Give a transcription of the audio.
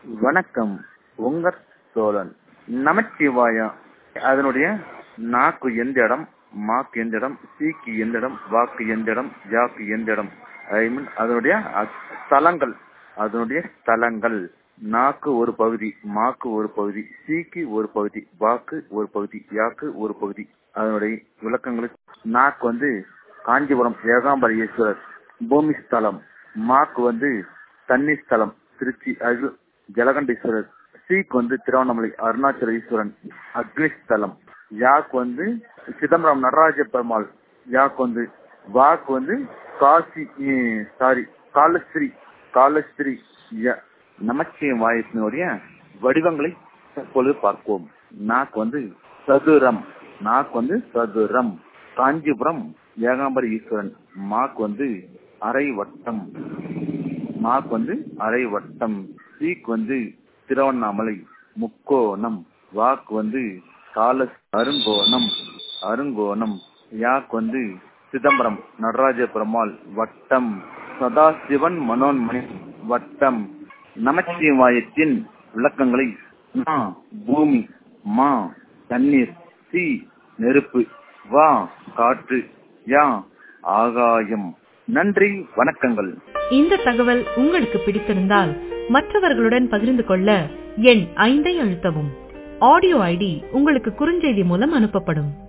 வணக்கம் உங்க சோழன் நமச்சிவாயா அதனுடைய நாக்கு எந்த இடம் மாக்கு எந்த இடம் சீக்கு எந்த இடம் வாக்கு எந்த இடம் யாக்கு எந்த இடம் ஐ மீன் அதனுடைய அ- ஸ்தலங்கள் அதனுடைய ஸ்தலங்கள் நாக்கு ஒரு பகுதி மாக்கு ஒரு பகுதி சீக்கு ஒரு பகுதி வாக்கு ஒரு பகுதி யாக்கு ஒரு பகுதி அதனுடைய விளக்கங்களுக்கு நாக்கு வந்து காஞ்சிபுரம் ஏகாம்பர ஈஸ்வரர் பூமி ஸ்தலம் மாக்கு வந்து தண்ணி ஸ்தலம் திருச்சி அது ஜலகண்டீஸ்வரர் சீக் வந்து திருவண்ணாமலை அருணாச்சல ஈஸ்வரன் அக்னி ஸ்தலம் யாக் வந்து சிதம்பரம் நடராஜ பெருமாள் யாக் வந்து வாக் வந்து காசி சாரி காலஸ்ரீ காலஸ்ரீ ய- நமச்சிவாய வாயத்தினுடைய வடிவங்களை தற்பொழுது பார்ப்போம் நாக் வந்து சதுரம் நாக் வந்து சதுரம் காஞ்சிபுரம் ஏகாம்பர ஈஸ்வரன் மாக் வந்து அரை வட்டம் மாக் வந்து அரை வட்டம் சீக் வந்து திருவண்ணாமலை முக்கோணம் வாக் வந்து கால அருங்கோணம் அருங்கோணம் யாக் வந்து சிதம்பரம் நடராஜ பெருமாள் வட்டம் சதாசிவன் மனோன்மணி வட்டம் நமச்சிவாயத்தின் விளக்கங்களை மா பூமி மா தண்ணீர் சி நெருப்பு வா காற்று யா ஆகாயம் நன்றி வணக்கங்கள் இந்த தகவல் உங்களுக்கு பிடித்திருந்தால் மற்றவர்களுடன் பகிர்ந்து கொள்ள எண் ஐந்தை அழுத்தவும் ஆடியோ ஐடி உங்களுக்கு குறுஞ்செய்தி மூலம் அனுப்பப்படும்